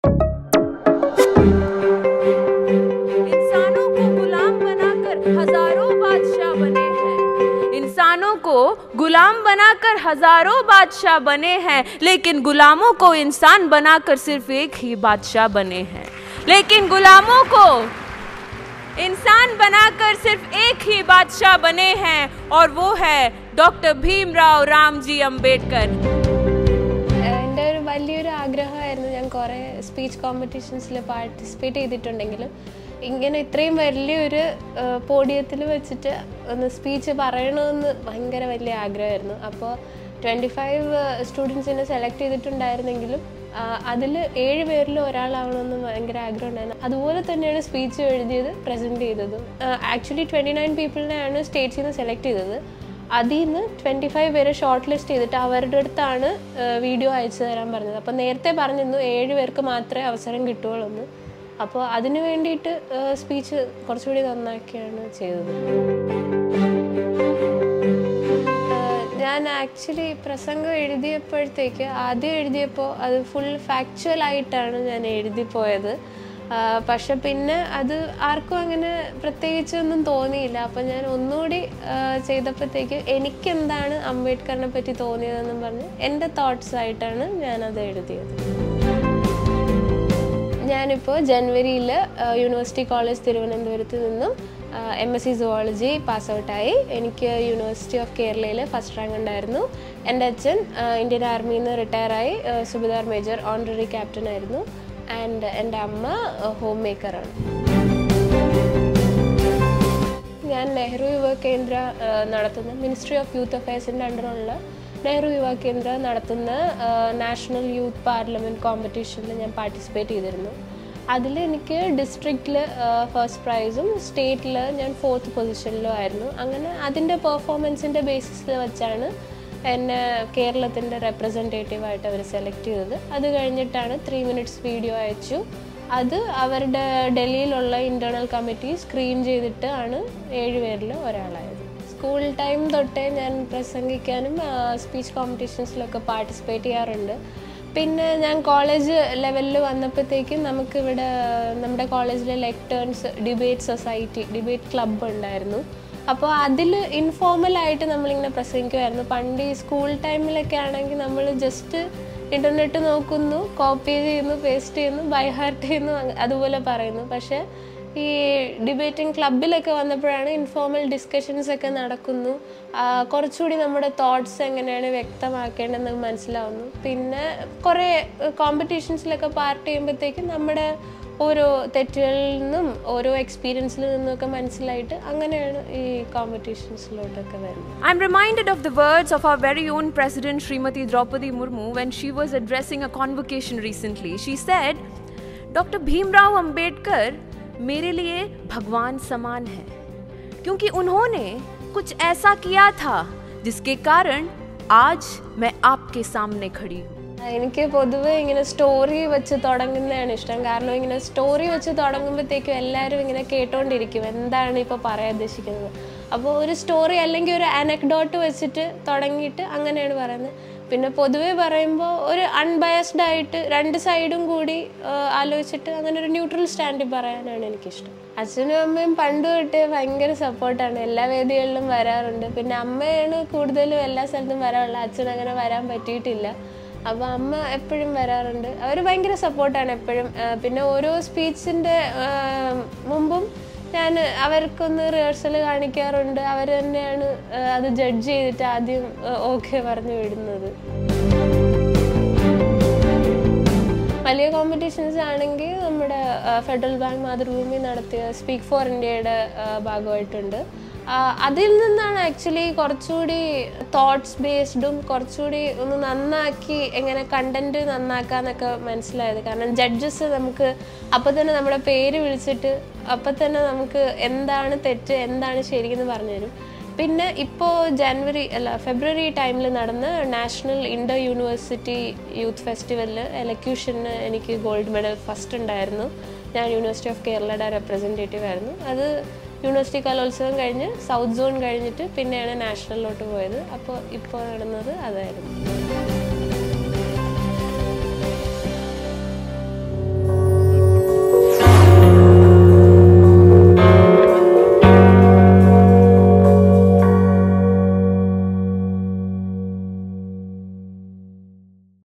इंसानों को गुलाम बनाकर हजारों बादशाह बने हैं इंसानों को गुलाम बनाकर हजारों बादशाह बने हैं लेकिन गुलामों को इंसान बनाकर सिर्फ एक ही बादशाह बने हैं लेकिन गुलामों को इंसान बनाकर सिर्फ एक ही बादशाह बने हैं और वो है डॉक्टर भीमराव रामजी अंबेडकर എൻ്റെ ഒരു വലിയൊരു ആഗ്രഹമായിരുന്നു ഞാൻ കുറേ സ്പീച്ച് കോമ്പറ്റീഷൻസിൽ പാർട്ടിസിപ്പേറ്റ് ചെയ്തിട്ടുണ്ടെങ്കിലും ഇങ്ങനെ ഇത്രയും വലിയൊരു പോഡിയത്തിൽ വെച്ചിട്ട് ഒന്ന് സ്പീച്ച് പറയണമെന്ന് ഭയങ്കര വലിയ ആഗ്രഹമായിരുന്നു അപ്പോൾ ട്വൻറ്റി ഫൈവ് സ്റ്റുഡൻസിനെ സെലക്ട് ചെയ്തിട്ടുണ്ടായിരുന്നെങ്കിലും അതിൽ ഏഴ് പേരിൽ ഒരാളാവണമെന്ന് ഭയങ്കര ആഗ്രഹം ഉണ്ടായിരുന്നു അതുപോലെ തന്നെയാണ് സ്പീച്ച് എഴുതിയത് പ്രസൻറ്റ് ചെയ്തതും ആക്ച്വലി ട്വൻറ്റി നയൻ പീപ്പിളിനെയാണ് സ്റ്റേറ്റ്സിൽ നിന്ന് സെലക്ട് ചെയ്തത് അതിൽ നിന്ന് ട്വൻറ്റി ഫൈവ് പേരെ ഷോർട്ട് ലിസ്റ്റ് ചെയ്തിട്ട് അവരുടെ അടുത്താണ് വീഡിയോ അയച്ചു തരാൻ പറഞ്ഞത് അപ്പോൾ നേരത്തെ പറഞ്ഞിരുന്നു ഏഴ് പേർക്ക് മാത്രമേ അവസരം കിട്ടുകയുള്ളൂ എന്ന് അപ്പോൾ അതിന് വേണ്ടിയിട്ട് സ്പീച്ച് കുറച്ചുകൂടി നന്നാക്കിയാണ് ചെയ്തത് ഏഹ് ഞാൻ ആക്ച്വലി പ്രസംഗം എഴുതിയപ്പോഴത്തേക്ക് ആദ്യം എഴുതിയപ്പോൾ അത് ഫുൾ ഫാക്ച്വൽ ആയിട്ടാണ് ഞാൻ എഴുതി പോയത് ആഹ് പക്ഷെ പിന്നെ അത് ആർക്കും അങ്ങനെ പ്രത്യേകിച്ചൊന്നും തോന്നിയില്ല അപ്പം ഞാൻ ഒന്നുകൂടി ആഹ് ചെയ്തപ്പോഴത്തേക്ക് എനിക്കെന്താണ് അംബേദ്കറിനെ പറ്റി തോന്നിയതെന്നും പറഞ്ഞ് എൻ്റെ തോട്ട്സ് ആയിട്ടാണ് ഞാനത് എഴുതിയത് ഞാനിപ്പോൾ ജനുവരിയിൽ യൂണിവേഴ്സിറ്റി കോളേജ് തിരുവനന്തപുരത്ത് നിന്നും M S C zoology pass ഔട്ടായി എനിക്ക് യൂണിവേഴ്സിറ്റി ഓഫ് കേരളയിൽ ഫസ്റ്റ് റാങ്ക് ഉണ്ടായിരുന്നു എൻ്റെ അച്ഛൻ ആ, ഇന്ത്യൻ ആർമിയിൽ നിന്ന് റിട്ടയറായി സുബിദാർ മേജർ ഓണററി ക്യാപ്റ്റൻ ആയിരുന്നു ആൻഡ് എൻ്റെ അമ്മ ഹോം മേക്കറാണ് ഞാൻ നെഹ്റു യുവ കേന്ദ്ര ആ, നടത്തുന്ന മിനിസ്ട്രി ഓഫ് യൂത്ത് അഫയേഴ്സിൻ്റെ അണ്ടറുള്ള നെഹ്റു യുവ കേന്ദ്ര നടത്തുന്ന ആ, നാഷണൽ യൂത്ത് പാർലമെൻറ്റ് കോമ്പറ്റീഷനിൽ ഞാൻ പാർട്ടിസിപ്പേറ്റ് ചെയ്തിരുന്നു അതിൽ എനിക്ക് ഡിസ്ട്രിക്റ്റിൽ ഫസ്റ്റ് പ്രൈസും സ്റ്റേറ്റിൽ ഞാൻ ഫോർത്ത് പൊസിഷനിലും ആയിരുന്നു അങ്ങനെ അതിൻ്റെ പെർഫോമൻസിൻ്റെ ബേസിസിൽ വെച്ചാണ് എന്നെ കേരളത്തിൻ്റെ റെപ്രസെൻറ്റേറ്റീവായിട്ട് അവർ സെലക്ട് ചെയ്തത് അത് കഴിഞ്ഞിട്ടാണ് ത്രീ മിനിറ്റ്സ് വീഡിയോ അയച്ചു അത് അവരുടെ ഡൽഹിയിലുള്ള ഇന്റേണൽ കമ്മിറ്റി സ്ക്രീൻ ചെയ്തിട്ട് ആണ് ഏഴുപേരിൽ ഒരാളായത് സ്കൂൾ ടൈം തൊട്ടേ ഞാൻ പ്രസംഗിക്കാനും സ്പീച്ച് കോമ്പറ്റീഷൻസിലൊക്കെ പാർട്ടിസിപ്പേറ്റ് ചെയ്യാറുണ്ട് പിന്നെ ഞാൻ കോളേജ് ലെവലിൽ വന്നപ്പോഴത്തേക്കും നമുക്കിവിടെ നമ്മുടെ കോളേജിലെ lecterns debate society debate club ഉണ്ടായിരുന്നു അപ്പോൾ അതിൽ ഇൻഫോർമലായിട്ട് നമ്മളിങ്ങനെ പ്രസംഗിക്കുമായിരുന്നു പണ്ട് ഈ സ്കൂൾ ടൈമിലൊക്കെ ആണെങ്കിൽ നമ്മൾ ജസ്റ്റ് ഇൻ്റർനെറ്റ് നോക്കുന്നു കോപ്പി ചെയ്യുന്നു പേസ്റ്റ് ചെയ്യുന്നു ബൈ ഹാർട്ട് ചെയ്യുന്നു അങ്ങ- അതുപോലെ പറയുന്നു പക്ഷേ ഈ ഡിബേറ്റിംഗ് ക്ലബിലൊക്കെ വന്നപ്പോഴാണ് ഇൻഫോർമൽ ഡിസ്കഷൻസ് ഒക്കെ നടക്കുന്നു ആ, കുറച്ചുകൂടി നമ്മുടെ തോട്ട്സ് എങ്ങനെയാണ് വ്യക്തമാക്കേണ്ടതെന്ന് മനസ്സിലാവുന്നു പിന്നെ കുറേ കോമ്പറ്റീഷൻസിലൊക്കെ പാർട്ട് ചെയ്യുമ്പോഴത്തേക്കും നമ്മുടെ ഓരോ തെറ്റുകളിൽ നിന്നും ഓരോ എക്സ്പീരിയൻസിൽ നിന്നൊക്കെ മനസ്സിലായിട്ട് അങ്ങനെയാണ് ഈ കോമ്പറ്റീഷൻസിലോട്ടൊക്കെ വരുന്നത് I'm reminded of the words of our very own President Srimati Draupadi Murmu when she was addressing a convocation recently. She said, Dr. Bhimrao Ambedkar मेरे लिए भगवान समान है क्योंकि उन्होंने कुछ ऐसा किया था जिसके कारण आज मैं आपके सामने खड़ी हूँ എനിക്ക് പൊതുവെ ഇങ്ങനെ സ്റ്റോറി വെച്ച് തുടങ്ങുന്നതാണ് ഇഷ്ടം കാരണം ഇങ്ങനെ സ്റ്റോറി വെച്ച് തുടങ്ങുമ്പോഴത്തേക്കും എല്ലാവരും ഇങ്ങനെ കേട്ടോണ്ടിരിക്കും എന്താണ് ഇപ്പോൾ പറയാൻ ഉദ്ദേശിക്കുന്നത് അപ്പോൾ ഒരു സ്റ്റോറി അല്ലെങ്കിൽ ഒരു അനക്ഡോട്ട് വെച്ചിട്ട് തുടങ്ങിയിട്ട് അങ്ങനെയാണ് പറയുന്നത് പിന്നെ പൊതുവെ പറയുമ്പോൾ ഒരു അൺബയസ്ഡ് ആയിട്ട് രണ്ട് സൈഡും കൂടി ആ, ആലോചിച്ചിട്ട് അങ്ങനെ ഒരു ന്യൂട്രൽ സ്റ്റാൻഡിൽ പറയാനാണ് എനിക്കിഷ്ടം അച്ഛനും അമ്മയും പണ്ട് തൊട്ടേ ഭയങ്കര സപ്പോർട്ടാണ് എല്ലാ വേദികളിലും വരാറുണ്ട് പിന്നെ അമ്മയാണ് കൂടുതലും എല്ലാ സ്ഥലത്തും വരാറുള്ളത് അച്ഛൻ അങ്ങനെ വരാൻ പറ്റിയിട്ടില്ല അപ്പോൾ അമ്മ എപ്പോഴും വരാറുണ്ട് അവർ ഭയങ്കര സപ്പോർട്ടാണ് എപ്പോഴും ആ, പിന്നെ ഓരോ സ്പീച്ചിൻ്റെ മുമ്പും ഞാൻ അവർക്കൊന്ന് റിഹേഴ്സൽ കാണിക്കാറുണ്ട് അവർ തന്നെയാണ് ആ, അത് ജഡ്ജ് ചെയ്തിട്ട് ആദ്യം ഓക്കെ പറഞ്ഞു വിടുന്നത് വലിയ കോമ്പറ്റീഷൻസ് ആണെങ്കിൽ നമ്മുടെ ആ, ഫെഡറൽ ബാങ്ക് മാതൃഭൂമി നടത്തിയ സ്പീക്ക് ഫോർ ഇന്ത്യയുടെ ആ, ഭാഗമായിട്ടുണ്ട് ആ, അതിൽ നിന്നാണ് ആക്ച്വലി കുറച്ചുകൂടി തോട്ട്സ് ബേസ്ഡും കുറച്ചുകൂടി ഒന്ന് നന്നാക്കി എങ്ങനെ കണ്ടന്റ് നന്നാക്കാന്നൊക്കെ മനസ്സിലായത് കാരണം ജഡ്ജസ് നമുക്ക് അപ്പം തന്നെ നമ്മുടെ പേര് വിളിച്ചിട്ട് അപ്പം തന്നെ നമുക്ക് എന്താണ് തെറ്റ് എന്താണ് ശരിയെന്ന് പറഞ്ഞുതരും പിന്നെ ഇപ്പോൾ ജനുവരി അല്ല ഫെബ്രുവരി ടൈമിൽ നടന്ന നാഷണൽ ഇന്റർ യൂണിവേഴ്സിറ്റി യൂത്ത് ഫെസ്റ്റിവലിൽ എലക്യൂഷന് എനിക്ക് ഗോൾഡ് മെഡൽ ഫസ്റ്റ് ഉണ്ടായിരുന്നു ഞാൻ യൂണിവേഴ്സിറ്റി ഓഫ് കേരളയുടെ റെപ്രസെൻറ്റേറ്റീവ് ആയിരുന്നു അത് യൂണിവേഴ്സിറ്റി കലോത്സവം കഴിഞ്ഞ് സൗത്ത് സോൺ കഴിഞ്ഞിട്ട് പിന്നെയാണ് നാഷണലിലോട്ട് പോയത് അപ്പോൾ ഇപ്പോൾ നടന്നത് അതായിരുന്നു